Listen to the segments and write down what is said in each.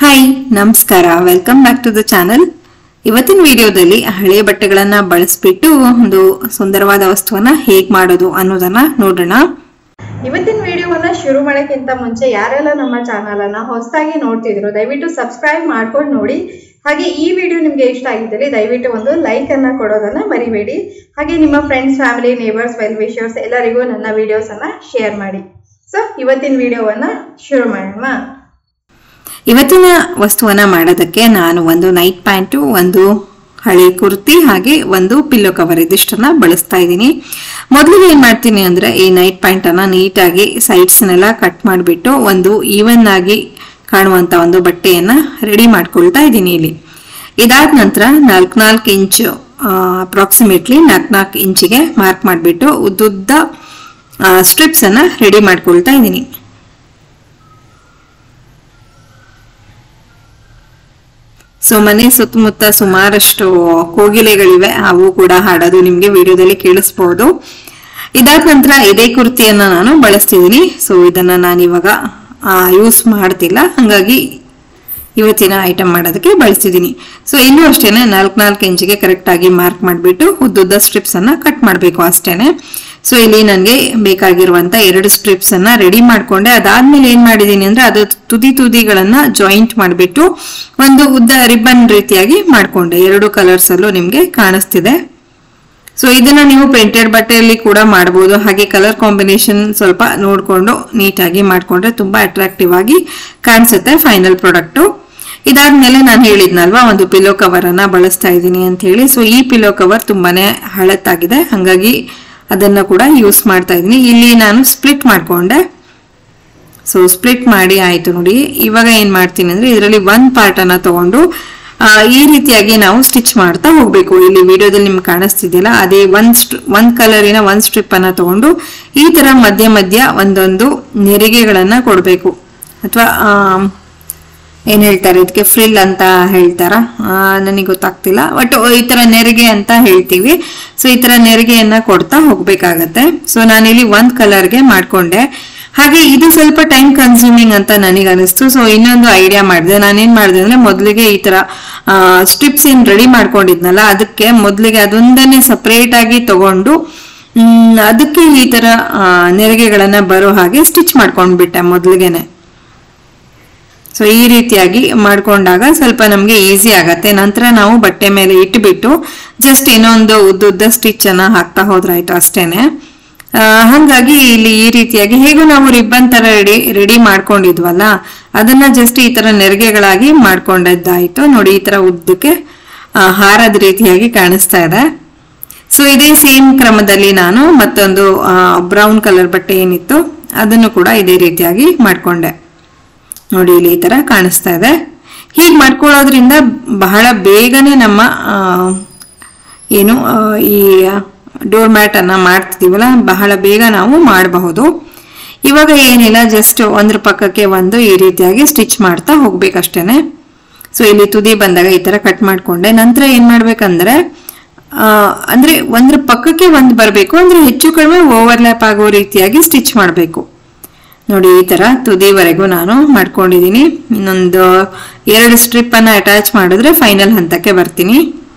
hi ನಮಸ್ಕಾರ welcome back to the channel ಇವತ್ತಿನ ವಿಡಿಯೋದಲ್ಲಿ ಹಳೆ ಬಟ್ಟೆಗಳನ್ನ ಬಳಸ್ಬಿಟ್ಟು ಒಂದು ಸುಂದರವಾದ ವಸ್ತುವನ್ನ ಹೇಗ್ ಮಾಡೋದು ಅನ್ನೋದನ್ನ ನೋಡೋಣ ಇವತ್ತಿನ ವಿಡಿಯೋವನ್ನ ಶುರು ಮಾಡೋಕ್ಕಿಂತ ಮುಂಚೆ ಯಾರೆಲ್ಲ ನಮ್ಮ ಚಾನಲ್ ಅನ್ನ ಹೊಸದಾಗಿ ನೋಡ್ತಿದ್ರು ದಯವಿಟ್ಟು ಸಬ್ಸ್ಕ್ರೈಬ್ ಮಾಡ್ಕೊಂಡು ನೋಡಿ ಹಾಗೆ ಈ ವಿಡಿಯೋ ನಿಮ್ಗೆ ಇಷ್ಟ ಆಗಿದ್ದಲ್ಲಿ ದಯವಿಟ್ಟು ಒಂದು ಲೈಕ್ ಅನ್ನ ಕೊಡೋದನ್ನ ಮರಿಬೇಡಿ ಹಾಗೆ ನಿಮ್ಮ friends family neighbours well wishers ಎಲ್ಲರಿಗೂ ನನ್ನ ವಿಡಿಯೋಸ್ ಅನ್ನ ಶೇರ್ ಮಾಡಿ ಸೊ ಇವತ್ತಿನ ವಿಡಿಯೋವನ್ನ ಶುರು ಮಾಡೋಣ ಇವತ್ತಿನ ವಸ್ತುವನ್ನ ಮಾಡೋದಕ್ಕೆ ನಾನು ಒಂದು ನೈಟ್ ಪ್ಯಾಂಟು ಒಂದು ಹಳೆ ಕುರ್ತಿ ಹಾಗೆ ಒಂದು ಪಿಲ್ಲೋ ಕವರ್ ಇದಿಷ್ಟನ್ನ ಬಳಸ್ತಾ ಇದ್ದೀನಿ ಮೊದಲಿಗೆ ಏನ್ ಮಾಡ್ತೀನಿ ಅಂದ್ರೆ ಈ ನೈಟ್ ಪ್ಯಾಂಟ್ ಅನ್ನ ನೀಟಾಗಿ ಸೈಡ್ಸ್ನೆಲ್ಲ ಕಟ್ ಮಾಡಿಬಿಟ್ಟು ಒಂದು ಈವನ್ ಆಗಿ ಕಾಣುವಂತ ಒಂದು ಬಟ್ಟೆಯನ್ನ ರೆಡಿ ಮಾಡ್ಕೊಳ್ತಾ ಇದ್ದೀನಿ ಇಲ್ಲಿ ಇದಾದ ನಂತರ ನಾಲ್ಕು ನಾಲ್ಕು ಇಂಚು ಅಪ್ರಾಕ್ಸಿಮೇಟ್ಲಿ ನಾಲ್ಕು ನಾಲ್ಕು ಇಂಚಿಗೆ ಮಾರ್ಕ್ ಮಾಡಿಬಿಟ್ಟು ಉದ್ದುದ್ದ ಸ್ಟ್ರಿಪ್ಸ್ ಅನ್ನ ರೆಡಿ ಮಾಡ್ಕೊಳ್ತಾ ಇದ್ದೀನಿ ಸೊ ಮನೆ ಸುತ್ತಮುತ್ತ ಸುಮಾರಷ್ಟು ಕೋಗಿಲೆಗಳಿವೆ ಅವು ಕೂಡ ಹಾಡೋದು ನಿಮ್ಗೆ ವಿಡಿಯೋದಲ್ಲಿ ಕೇಳಿಸ್ಬಹುದು ಇದಾದ ನಂತರ ಇದೇ ಕುರ್ತಿಯನ್ನ ನಾನು ಬಳಸ್ತಿದ್ದೀನಿ ಸೊ ಇದನ್ನ ನಾನು ಇವಾಗ ಯೂಸ್ ಮಾಡ್ತಿಲ್ಲ ಹಂಗಾಗಿ ಇವತ್ತಿನ ಐಟಮ್ ಮಾಡೋದಕ್ಕೆ ಬಳಸ್ತಿದ್ದೀನಿ ಸೊ ಇಲ್ಲೂ ಅಷ್ಟೇನೆ ನಾಲ್ಕು ನಾಲ್ಕು ಇಂಚಿಗೆ ಕರೆಕ್ಟ್ ಆಗಿ ಮಾರ್ಕ್ ಮಾಡಿಬಿಟ್ಟು ಉದ್ದುದ್ದ ಸ್ಟ್ರಿಪ್ಸ್ ಅನ್ನ ಕಟ್ ಮಾಡಬೇಕು ಅಷ್ಟೇನೆ ಸೊ ಇಲ್ಲಿ ನನಗೆ ಬೇಕಾಗಿರುವಂತ ಎರಡು ಸ್ಟ್ರಿಪ್ಸ್ ಅನ್ನ ರೆಡಿ ಮಾಡ್ಕೊಂಡೆ ಅದಾದ್ಮೇಲೆ ಏನ್ ಮಾಡಿದೀನಿ ಅಂದ್ರೆ ಅದು ತುದಿ ತುದಿಗಳನ್ನ ಜಾಯಿಂಟ್ ಮಾಡಿಬಿಟ್ಟು ಒಂದು ಉದ್ದ ರಿಬ್ಬನ್ ರೀತಿಯಾಗಿ ಮಾಡ್ಕೊಂಡೆ ಎರಡು ಕಲರ್ಸ್ ಅಲ್ಲೂ ನಿಮ್ಗೆ ಕಾಣಿಸ್ತಿದೆ ಸೊ ಇದನ್ನ ನೀವು ಪ್ರಿಂಟೆಡ್ ಬಟ್ಟೆಯಲ್ಲಿ ಕೂಡ ಮಾಡಬಹುದು ಹಾಗೆ ಕಲರ್ ಕಾಂಬಿನೇಷನ್ ಸ್ವಲ್ಪ ನೋಡ್ಕೊಂಡು ನೀಟಾಗಿ ಮಾಡ್ಕೊಂಡ್ರೆ ತುಂಬಾ ಅಟ್ರಾಕ್ಟಿವ್ ಆಗಿ ಕಾಣಿಸುತ್ತೆ ಫೈನಲ್ ಪ್ರಾಡಕ್ಟ್ ಇದಾದ್ಮೇಲೆ ನಾನು ಹೇಳಿದ್ನಲ್ವಾ ಒಂದು ಪಿಲೋ ಕವರ್ ಅನ್ನ ಬಳಸ್ತಾ ಇದ್ದೀನಿ ಅಂತ ಹೇಳಿ ಸೊ ಈ ಪಿಲೋ ಕವರ್ ತುಂಬಾನೇ ಹಳತ್ತಾಗಿದೆ ಹಾಗಾಗಿ ಅದನ್ನ ಕೂಡ ಯೂಸ್ ಮಾಡ್ತಾ ಇದ್ದೀನಿ ಇಲ್ಲಿ ನಾನು ಸ್ಪ್ಲಿಟ್ ಮಾಡ್ಕೊಂಡೆ ಸೊ ಸ್ಪ್ಲಿಟ್ ಮಾಡಿ ಆಯ್ತು ನೋಡಿ ಇವಾಗ ಏನ್ ಮಾಡ್ತೀನಿ ಅಂದ್ರೆ ಇದರಲ್ಲಿ ಒಂದ್ ಪಾರ್ಟ್ ಅನ್ನ ತಗೊಂಡು ಆ, ಈ ರೀತಿಯಾಗಿ ನಾವು ಸ್ಟಿಚ್ ಮಾಡ್ತಾ ಹೋಗ್ಬೇಕು ಇಲ್ಲಿ ವಿಡಿಯೋದಲ್ಲಿ ನಿಮ್ಗೆ ಕಾಣಿಸ್ತಿದೆಯಲ್ಲ ಅದೇ ಒಂದ್ ಸ್ಟ್ರಿ ಒಂದ್ ಕಲರಿನ ಒಂದ್ ಸ್ಟ್ರಿಪ್ ಅನ್ನ ತಗೊಂಡು ಈ ತರ ಮಧ್ಯ ಮಧ್ಯ ಒಂದೊಂದು ನೆರಿಗೆಗಳನ್ನ ಕೊಡ್ಬೇಕು ಅಥವಾ ಏನ್ ಹೇಳ್ತಾರೆ ಇದಕ್ಕೆ ಫ್ರಿಲ್ ಅಂತ ಹೇಳ್ತಾರ ನನಗೆ ಗೊತ್ತಾಗ್ತಿಲ್ಲ ಬಟ್ ಈ ತರ ನೆರಿಗೆ ಅಂತ ಹೇಳ್ತೀವಿ ಸೊ ಈ ತರ ನೆರಿಗೆಯನ್ನ ಕೊಡ್ತಾ ಹೋಗ್ಬೇಕಾಗತ್ತೆ ಸೊ ನಾನಿಲ್ಲಿ ಒಂದ್ ಕಲರ್ಗೆ ಮಾಡ್ಕೊಂಡೆ ಹಾಗೆ ಇದು ಸ್ವಲ್ಪ ಟೈಮ್ ಕನ್ಸ್ಯೂಮಿಂಗ್ ಅಂತ ನನಗೆ ಅನಿಸ್ತು ಸೊ ಇನ್ನೊಂದು ಐಡಿಯಾ ಮಾಡಿದೆ ನಾನೇನ್ ಮಾಡಿದೆ ಅಂದ್ರೆ ಮೊದಲಿಗೆ ಈ ತರ ಸ್ಟ್ರಿಪ್ಸ್ ಏನ್ ರೆಡಿ ಮಾಡ್ಕೊಂಡಿದ್ನಲ್ಲ ಅದಕ್ಕೆ ಮೊದಲಿಗೆ ಅದೊಂದನ್ನೇ ಸಪರೇಟ್ ಆಗಿ ತಗೊಂಡು ಹ್ಮ್, ಅದಕ್ಕೆ ಈ ತರ ಆ, ನೆರಿಗೆಗಳನ್ನ ಬರೋ ಹಾಗೆ ಸ್ಟಿಚ್ ಮಾಡ್ಕೊಂಡ್ಬಿಟ್ಟೆ ಮೊದಲಿಗೆನೆ ಸೊ ಈ ರೀತಿಯಾಗಿ ಮಾಡ್ಕೊಂಡಾಗ ಸ್ವಲ್ಪ ನಮ್ಗೆ ಈಸಿ ಆಗತ್ತೆ ನಂತರ ನಾವು ಬಟ್ಟೆ ಮೇಲೆ ಇಟ್ಬಿಟ್ಟು ಜಸ್ಟ್ ಇನ್ನೊಂದು ಉದ್ದುದ್ದ ಸ್ಟಿಚ್ ಅನ್ನ ಹಾಕ್ತಾ ಹೋದ್ರಾಯ್ತು ಅಷ್ಟೇನೆ ಆ, ಹಾಗಾಗಿ ಇಲ್ಲಿ ಈ ರೀತಿಯಾಗಿ ಹೇಗೂ ನಾವು ರಿಬ್ಬನ್ ತರ ರೆಡಿ ರೆಡಿ ಮಾಡ್ಕೊಂಡಿದ್ವಲ್ಲ ಅದನ್ನ ಜಸ್ಟ್ ಈ ತರ ನೆರಿಗೆಗಳಾಗಿ ಮಾಡ್ಕೊಂಡದ್ದಾಯ್ತು ನೋಡಿ ಈ ತರ ಉದ್ದಕ್ಕೆ ಆ, ಹಾರದ ರೀತಿಯಾಗಿ ಕಾಣಿಸ್ತಾ ಇದೆ ಸೊ ಇದೇ ಸೇಮ್ ಕ್ರಮದಲ್ಲಿ ನಾನು ಮತ್ತೊಂದು ಬ್ರೌನ್ ಕಲರ್ ಬಟ್ಟೆ ಏನಿತ್ತು ಅದನ್ನು ಕೂಡ ಇದೇ ರೀತಿಯಾಗಿ ಮಾಡ್ಕೊಂಡೆ ನೋಡಿ ಇಲ್ಲಿ ಈ ತರ ಕಾಣಿಸ್ತಾ ಇದೆ ಹೀಗೆ ಮಾಡ್ಕೊಳ್ಳೋದ್ರಿಂದ ಬಹಳ ಬೇಗನೆ ನಮ್ಮ ಆ, ಏನು ಆ, ಈ ಡೋರ್ ಮ್ಯಾಟ್ ಅನ್ನ ಮಾಡ್ತಿದೀವಲ್ಲ ಬಹಳ ಬೇಗ ನಾವು ಮಾಡಬಹುದು ಇವಾಗ ಏನಿಲ್ಲ ಜಸ್ಟ್ ಒಂದ್ರ ಪಕ್ಕಕ್ಕೆ ಒಂದು ಈ ರೀತಿಯಾಗಿ ಸ್ಟಿಚ್ ಮಾಡ್ತಾ ಹೋಗ್ಬೇಕಷ್ಟೇನೆ ಸೊ ಇಲ್ಲಿ ತುದಿ ಬಂದಾಗ ಈ ತರ ಕಟ್ ಮಾಡ್ಕೊಂಡೆ ನಂತರ ಏನ್ ಮಾಡ್ಬೇಕಂದ್ರೆ ಆ, ಅಂದ್ರೆ ಒಂದ್ರ ಪಕ್ಕಕ್ಕೆ ಒಂದು ಬರಬೇಕು ಅಂದ್ರೆ ಹೆಚ್ಚು ಕಡಿಮೆ ಓವರ್ಲ್ಯಾಪ್ ಆಗೋ ರೀತಿಯಾಗಿ ಸ್ಟಿಚ್ ಮಾಡಬೇಕು ನೋಡಿ ಈ ತರ ತುದಿವರೆಗೂ ನಾನು ಮಾಡ್ಕೊಂಡಿದ್ದೀನಿ ಇನ್ನೊಂದು ಎರಡು ಸ್ಟ್ರಿಪ್ ಅನ್ನ ಅಟ್ಯಾಚ್ ಮಾಡಿದ್ರೆ ಫೈನಲ್ ಹಂತಕ್ಕೆ ಬರ್ತೀನಿ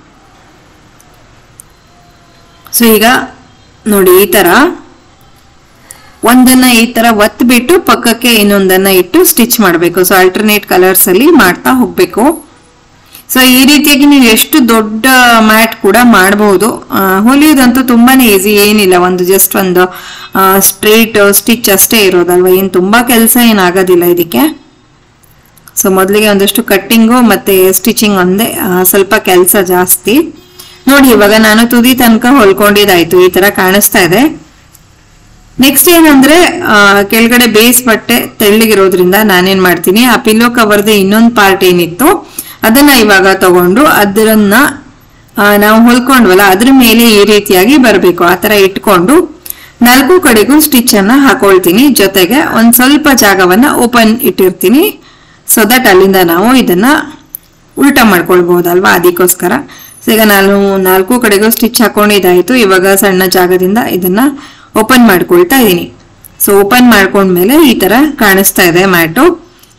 ಸೊ ಈಗ ನೋಡಿ ಈ ತರ ಒಂದನ್ನ ಈ ತರ ಒತ್ಬಿಟ್ಟು ಪಕ್ಕಕ್ಕೆ ಇನ್ನೊಂದನ್ನ ಇಟ್ಟು ಸ್ಟಿಚ್ ಮಾಡಬೇಕು ಸೊ ಆಲ್ಟರ್ನೇಟ್ ಕಲರ್ಸ್ ಅಲ್ಲಿ ಮಾಡ್ತಾ ಹೋಗ್ಬೇಕು ಸೊ ಈ ರೀತಿಯಾಗಿ ನೀವು ಎಷ್ಟು ದೊಡ್ಡ ಮ್ಯಾಟ್ ಕೂಡ ಮಾಡಬಹುದು ಹೊಲಿಯೋದಂತೂ ತುಂಬಾನೇ ಈಸಿ ಏನಿಲ್ಲ ಒಂದು ಜಸ್ಟ್ ಒಂದು ಸ್ಟ್ರೇಟ್ ಸ್ಟಿಚ್ ಅಷ್ಟೇ ಇರೋದಲ್ವಾ ಏನು ತುಂಬಾ ಕೆಲಸ ಏನಾಗೋದಿಲ್ಲ ಇದಕ್ಕೆ ಸೊ ಮೊದಲಿಗೆ ಒಂದಷ್ಟು ಕಟ್ಟಿಂಗು ಮತ್ತೆ ಸ್ಟಿಚಿಂಗ್ ಒಂದೇ ಆ, ಸ್ವಲ್ಪ ಕೆಲಸ ಜಾಸ್ತಿ ನೋಡಿ ಇವಾಗ ನಾನು ತುದಿ ತನಕ ಹೊಲ್ಕೊಂಡಿದ್ದಾಯ್ತು ಈ ತರ ಕಾಣಿಸ್ತಾ ಇದೆ ನೆಕ್ಸ್ಟ್ ಏನಂದ್ರೆ ಆ, ಕೆಳಗಡೆ ಬೇಸ್ ಬಟ್ಟೆ ತೆಳ್ಳಗಿರೋದ್ರಿಂದ ನಾನೇನ್ ಮಾಡ್ತೀನಿ ಆ ಪಿಲ್ಲೋ ಕವರ್ದ ಇನ್ನೊಂದು ಪಾರ್ಟ್ ಏನಿತ್ತು ಅದನ್ನ ಇವಾಗ ತಗೊಂಡು ಅದನ್ನ ಆ, ನಾವು ಹೊಲ್ಕೊಂಡ್ವಲ್ಲ ಅದ್ರ ಮೇಲೆ ಈ ರೀತಿಯಾಗಿ ಬರಬೇಕು ಆ ತರ ಇಟ್ಕೊಂಡು ನಾಲ್ಕು ಕಡೆಗೂ ಸ್ಟಿಚ್ ಅನ್ನ ಹಾಕೊಳ್ತೀನಿ ಜೊತೆಗೆ ಒಂದ್ ಸ್ವಲ್ಪ ಜಾಗವನ್ನ ಓಪನ್ ಇಟ್ಟಿರ್ತೀನಿ ಸೊ ದಟ್ ಅಲ್ಲಿಂದ ನಾವು ಇದನ್ನ ಉಲ್ಟಾ ಮಾಡ್ಕೊಳ್ಬಹುದಲ್ವಾ ಅದಕ್ಕೋಸ್ಕರ ಸೊ ಈಗ ನಾನು ನಾಲ್ಕು ಕಡೆಗೂ ಸ್ಟಿಚ್ ಹಾಕೊಂಡಿದ್ದಾಯ್ತು ಇವಾಗ ಸಣ್ಣ ಜಾಗದಿಂದ ಇದನ್ನ ಓಪನ್ ಮಾಡ್ಕೊಳ್ತಾ ಇದ್ದೀನಿ ಸೊ ಓಪನ್ ಮಾಡ್ಕೊಂಡ್ಮೇಲೆ ಈ ತರ ಕಾಣಿಸ್ತಾ ಇದೆ ಮ್ಯಾಟು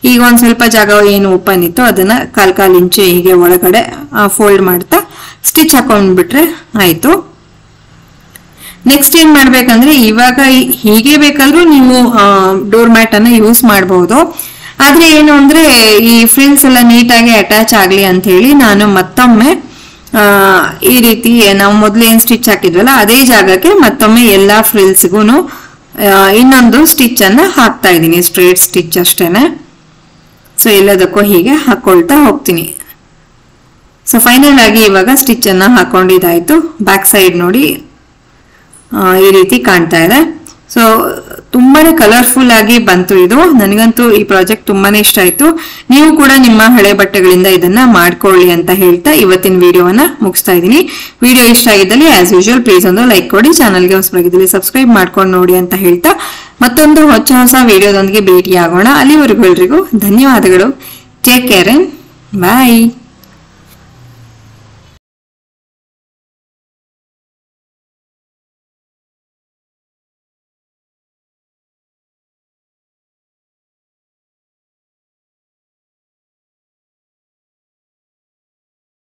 ಈಗ ಒಂದ್ ಸ್ವಲ್ಪ ಜಾಗ ಏನು ಓಪನ್ ಇತ್ತು ಅದನ್ನ ಕಾಲ್ ಕಾಲ್ ಇಂಚು ಹೀಗೆ ಒಳಗಡೆ ಫೋಲ್ಡ್ ಮಾಡ್ತಾ ಸ್ಟಿಚ್ ಹಾಕೊಂಡ್ಬಿಟ್ರೆ ಆಯ್ತು ನೆಕ್ಸ್ಟ್ ಏನ್ ಮಾಡ್ಬೇಕಂದ್ರೆ ಇವಾಗ ಈ- ಹೀಗೆ ಬೇಕಾದ್ರೂ ನೀವು ಡೋರ್ ಮ್ಯಾಟ್ ಅನ್ನ ಯೂಸ್ ಮಾಡಬಹುದು ಆದ್ರೆ ಏನು ಅಂದ್ರೆ ಈ ಫ್ರಿಲ್ಸ್ ಎಲ್ಲ ನೀಟಾಗಿ ಅಟ್ಯಾಚ್ ಆಗ್ಲಿ ಅಂತ ಹೇಳಿ ನಾನು ಮತ್ತೊಮ್ಮೆ ಆ, ಈ ರೀತಿ ನಾವು ಮೊದ್ಲು ಏನ್ ಸ್ಟಿಚ್ ಹಾಕಿದ್ವಲ್ಲ ಅದೇ ಜಾಗಕ್ಕೆ ಮತ್ತೊಮ್ಮೆ ಎಲ್ಲಾ ಫ್ರಿಲ್ಸ್ಗೂ ಇನ್ನೊಂದು ಸ್ಟಿಚ್ ಅನ್ನ ಹಾಕ್ತಾ ಇದ್ದೀನಿ ಸ್ಟ್ರೇಟ್ ಸ್ಟಿಚ್ ಅಷ್ಟೇನೆ ಸೊ ಎಲ್ಲದಕ್ಕೂ ಹೀಗೆ ಹಾಕೊಳ್ತಾ ಹೋಗ್ತೀನಿ ಸೊ ಫೈನಲ್ ಆಗಿ ಇವಾಗ ಸ್ಟಿಚ್ ಅನ್ನ ಹಾಕೊಂಡಿದ್ದಾಯ್ತು ಬ್ಯಾಕ್ ಸೈಡ್ ನೋಡಿ ಆ, ಈ ರೀತಿ ಕಾಣ್ತಾ ಇದೆ ಸೊ ತುಂಬಾನೇ ಕಲರ್ಫುಲ್ ಆಗಿ ಬಂತು ಇದು ನನಗಂತೂ ಈ ಪ್ರಾಜೆಕ್ಟ್ ತುಂಬಾನೇ ಇಷ್ಟ ಆಯ್ತು ನೀವು ಕೂಡ ನಿಮ್ಮ ಹಳೆ ಬಟ್ಟೆಗಳಿಂದ ಇದನ್ನ ಮಾಡ್ಕೊಳ್ಳಿ ಅಂತ ಹೇಳ್ತಾ ಇವತ್ತಿನ ವಿಡಿಯೋವನ್ನ ಮುಗಿಸ್ತಾ ಇದ್ದೀನಿ ವಿಡಿಯೋ ಇಷ್ಟ ಆಗಿದ್ದಲ್ಲಿ ಆಸ್ ಯೂಶುವಲ್ ಪ್ಲೀಸ್ ಒಂದು ಲೈಕ್ ಕೊಡಿ ಚಾನಲ್ಗೆ ಹೊಸಬರಾಗಿದ್ದಲ್ಲಿ ಸಬ್ಸ್ಕ್ರೈಬ್ ಮಾಡ್ಕೊಂಡು ನೋಡಿ ಅಂತ ಹೇಳ್ತಾ ಮತ್ತೊಂದು ಹೊಸ ಹೊಸ ವಿಡಿಯೋದೊಂದಿಗೆ ಭೇಟಿಯಾಗೋಣ ಅಲ್ಲಿವರೆಗೂ ಎಲ್ರಿಗೂ ಧನ್ಯವಾದಗಳು ಟೇಕ್ ಕೇರ್ ಬಾಯ್